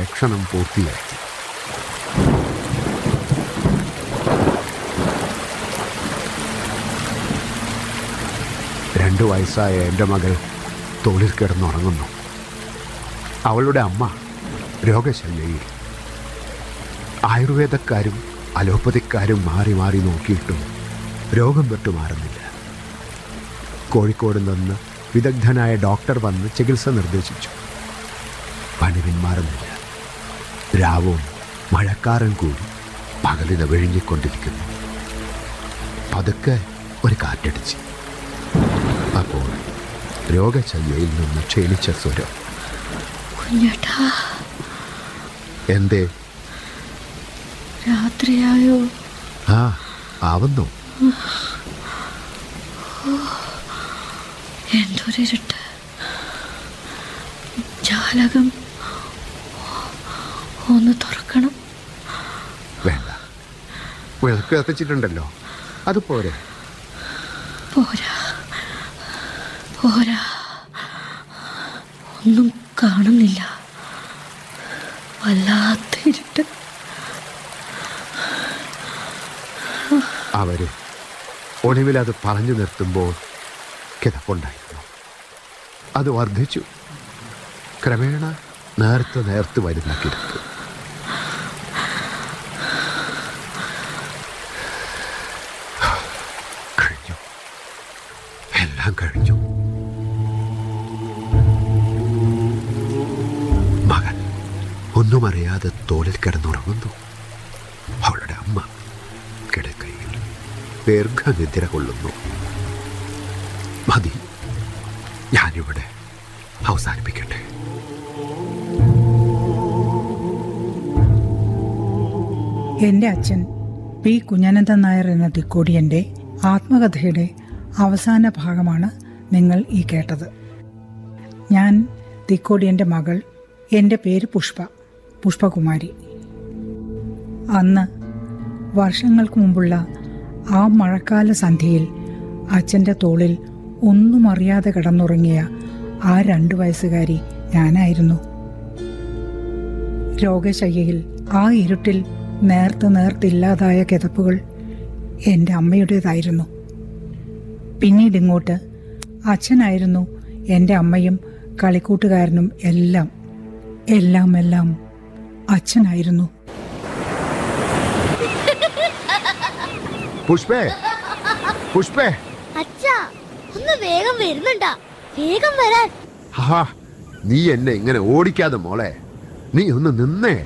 പരീക്ഷണം പൂർത്തിയാക്കി രണ്ടു വയസ്സായ എൻ്റെ മകൾ തോളിൽ കിടന്നുറങ്ങുന്നു അവളുടെ അമ്മ രോഗശയ്യയിൽ ആയുർവേദക്കാരും അലോപ്പതിക്കാരും മാറി മാറി നോക്കിയിട്ടും രോഗം വിട്ടു മാറുന്നില്ല കോഴിക്കോട് നിന്ന് വിദഗ്ധനായ ഡോക്ടർ വന്ന് ചികിത്സ നിർദ്ദേശിച്ചു പനി പിന്മാറുന്നില്ല രാവും മഴക്കാരൻ കൂടി പകലിത വിഴുങ്ങിക്കൊണ്ടിരിക്കുന്നു പതുക്കെ ഒരു കാറ്റടിച്ച് അപ്പോൾ രോഗശയ്യയിൽ നിന്ന് ക്ഷീണിച്ച സ്വരം കുഞ്ഞേട്ടാ എന്തേ രാത്രിയായോ ആ ആവുന്നു എന്തൊരിരുട്ട് ജാലകം ഒന്ന് തുറക്കണം വേണ്ട വിളക്ക് കത്തിച്ചിട്ടുണ്ടല്ലോ അത് പോരെ പോരാ പോരാ ഒന്നും കാണുന്നില്ല വല്ലാത്ത ഇരുട്ട് അവര് ഒടുവിൽ അത് പറഞ്ഞു നിർത്തുമ്പോൾ കിതപ്പുണ്ടായിരുന്നു അത് വർദ്ധിച്ചു ക്രമേണ നേർത്ത് നേർത്ത് വരുന്ന കിടപ്പ് കഴിഞ്ഞു എല്ലാം കഴിഞ്ഞു മകൻ ഒന്നും അറിയാതെ തോളിൽ കിടന്നുറങ്ങുന്നു അവളുടെ അമ്മ കിടക്കയിൽ ദീർഘനിദ്ര കൊള്ളുന്നു മതി ഞാനിവിടെ അവസാനിപ്പിക്കട്ടെ എൻ്റെ അച്ഛൻ പി കുഞ്ഞനന്ദൻ നായർ എന്ന തിക്കോടിയൻ്റെ ആത്മകഥയുടെ അവസാന ഭാഗമാണ് നിങ്ങൾ ഈ കേട്ടത് ഞാൻ തിക്കോടിയൻ്റെ മകൾ എൻ്റെ പേര് പുഷ്പ പുഷ്പകുമാരി അന്ന് വർഷങ്ങൾക്ക് മുമ്പുള്ള ആ മഴക്കാല സന്ധ്യയിൽ അച്ഛൻ്റെ തോളിൽ ഒന്നും അറിയാതെ കിടന്നുറങ്ങിയ ആ രണ്ട് വയസ്സുകാരി ഞാനായിരുന്നു രോഗശയ്യയിൽ ആ ഇരുട്ടിൽ നേർത്ത് നേർത്തില്ലാതായ കിതപ്പുകൾ എൻ്റെ അമ്മയുടേതായിരുന്നു പിന്നീട് ഇങ്ങോട്ട് അച്ഛനായിരുന്നു എൻ്റെ അമ്മയും കളിക്കൂട്ടുകാരനും എല്ലാം എല്ലാം എല്ലാം അച്ഛനായിരുന്നു പുഷ്പേ പുഷ്പേ അച്ഛാ ഒന്ന് വേഗം വരുന്നുണ്ടാ വേഗം വരാൻ ഹാ നീ എന്നെ ഇങ്ങനെ ഓടിക്കാതെ മോളെ നീ ഒന്ന് നിന്നേ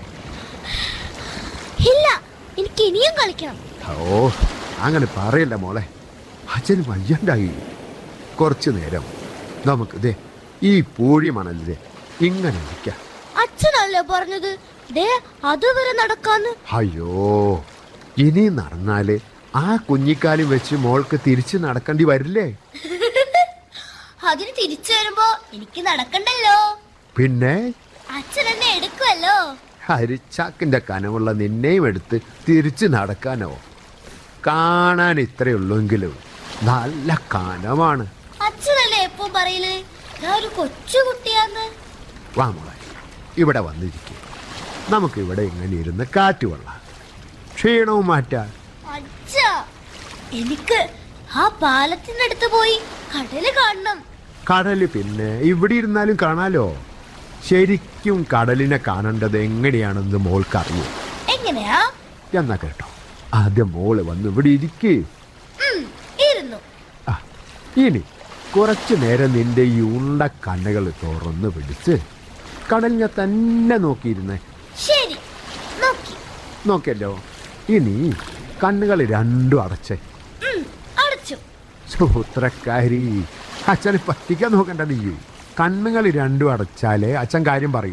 ഇല്ല എനിക്ക് ഇനിയും കളിക്കണം ഓ അങ്ങനെ പറയല്ല മോളെ അച്ഛന് വയ്യണ്ടായി കുറച്ചു നേരം നമുക്ക് ദേ ഈ പൂഴി മണലിലെ ഇങ്ങനെ ഇരിക്കാം അച്ഛനല്ലേ പറഞ്ഞത് ദേ അതുവരെ നടക്കാന്ന് അയ്യോ ഇനി നടന്നാല് ആ കുഞ്ഞിക്കാലും വെച്ച് മോൾക്ക് തിരിച്ച് നടക്കേണ്ടി വരില്ലേ അതിന് തിരിച്ചു വരുമ്പോ എനിക്ക് നടക്കണ്ടല്ലോ പിന്നെ അച്ഛൻ എന്നെ എടുക്കുമല്ലോ ഹരിച്ചാക്കിന്റെ കനമുള്ള നിന്നെയും എടുത്ത് തിരിച്ച് നടക്കാനോ കാണാൻ ഇത്രയേ ഉള്ളൂങ്കിലും നല്ല കനമാണ് അച്ഛനല്ലേ എപ്പോ പറയല് ഞാൻ ഒരു കൊച്ചു കുട്ടിയാന്ന് വാ മോളെ ഇവിടെ വന്നിരിക്കും നമുക്കിവിടെ ഇങ്ങനെ ഇരുന്ന് കാറ്റ് കൊള്ളാം ക്ഷീണവും മാറ്റാൻ അച്ഛാ എനിക്ക് ആ പാലത്തിനടുത്ത് പോയി കടല് കാണണം കടല് പിന്നെ ഇവിടെ ഇരുന്നാലും കാണാലോ ശരിക്കും കടലിനെ കാണേണ്ടത് എങ്ങനെയാണെന്ന് മോൾക്കറിയൂ എങ്ങനെയാ എന്നാ കേട്ടോ ആദ്യം മോള് വന്ന് ഇവിടെ ഇരിക്കേ ഉം, ഇരുന്നു ആ ഇനി കുറച്ചു നേരം നിന്റെ ഈ ഉണ്ട കണ്ണുകൾ തുറന്ന് പിടിച്ച് കടലിനെ തന്നെ നോക്കിയിരുന്നേ ശരി നോക്കി നോക്കിയല്ലോ ഇനി കണ്ണുകൾ രണ്ടും അടച്ചേ ഉം, അടച്ചു സൂത്രക്കാരി അച്ഛനെ പറ്റിക്കാൻ നോക്കണ്ട നീ കണ്ണുകൾ രണ്ടും അടച്ചാലേ അച്ഛൻ കാര്യം പറയൂ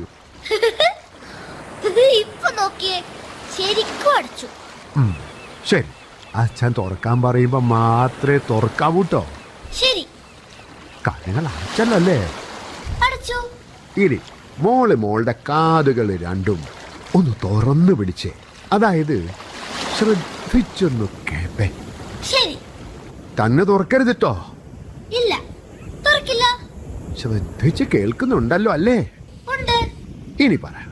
ഇപ്പൊ നോക്കിയേ ശരിക്കും അടച്ചു ഉം, ശരി അച്ഛൻ തുറക്കാൻ പറയുമ്പോൾ മാത്രമേ തുറക്കാവൂ കേട്ടോ ശരി കണ്ണുകൾ അടച്ചല്ലോ അല്ലേ അടച്ചു ഇനി മോള് മോളുടെ കാതുകൾ രണ്ടും ഒന്ന് തുറന്നു പിടിച്ചേ അതായത് ശ്രദ്ധിച്ചൊന്ന് കേപ്പേ ശരി തന്നെ തുറക്കരുത് കേട്ടോ ഇല്ല തുറക്കില്ല ശ്രദ്ധിച്ച് കേൾക്കുന്നുണ്ടല്ലോ അല്ലേ ഉണ്ട് ഇനി പറ